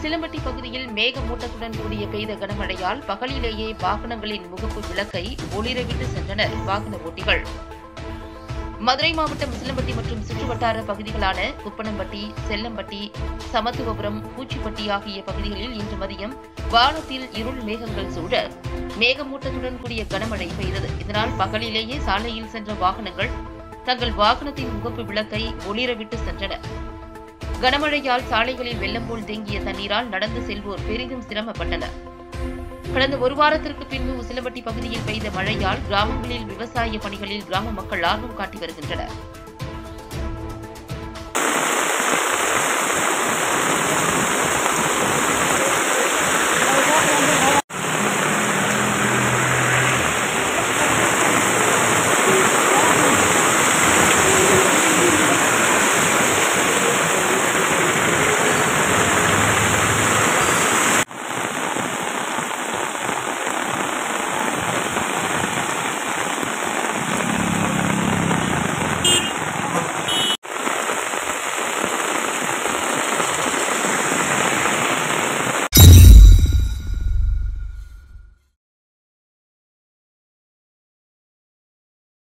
உசிலம்பட்டி பகுதியில் மேகமூட்டத்துடன் கூடிய பெய்த கனமழையால் பகலிலேயே வாகனங்களின் முகப்பு விளக்கை ஒளிரவிட்டு சென்றனர் வாகன ஓட்டிகள் மதுரை மாவட்டம் உசிலம்பட்டி மற்றும் சுற்றுவட்டார பகுதிகளான குப்பனம்பட்டி செல்லம்பட்டி சமத்துவபுரம் பூச்சிப்பட்டி ஆகிய பகுதிகளில் இன்று மதியம் வானத்தில் இருள் மேகங்கள் சூழ மேகமூட்டத்துடன் கூடிய கனமழை பெய்தது இதனால் பகலிலேயே சாலையில் சென்ற வாகனங்கள் தங்கள் வாகனத்தின் முகப்பு விளக்கை ஒளிரவிட்டு சென்றன கனமழையால் சாலைகளில் வெள்ளம் போல் தேங்கிய தண்ணீரால் நடந்து செல்வோர் பெரிதும் சிரமப்பட்டனர் கடந்த ஒரு வாரத்திற்கு பின்பு உசிலம்பட்டி பகுதியில் பெய்த மழையால் கிராமங்களில் விவசாய பணிகளில் கிராம மக்கள் ஆர்வம் காட்டி வருகின்றனர்